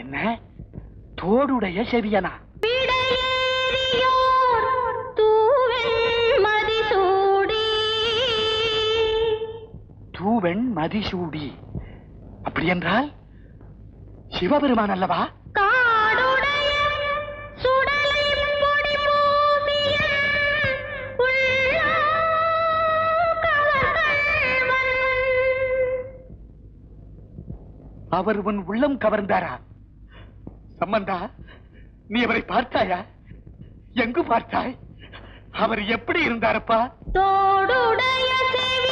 என்ன தோடுடைய செவியனா விடையேறியோர் தூவெண் மதிசூடி தூவெண் மதிசூடி அப்படி என்றால் சிவபெருமான் அல்லவா காடுடைய சுடலை பொடி பூசிய உள்ளம் கவர்கள்வன். அவர் உன் உள்ளம் கவர்ந்தாரா சம்பந்தா நீ அவரை பார்த்தாயா எங்கு பார்த்தாய் அவர் எப்படி இருந்தாரப்பா தோடுடைய செவி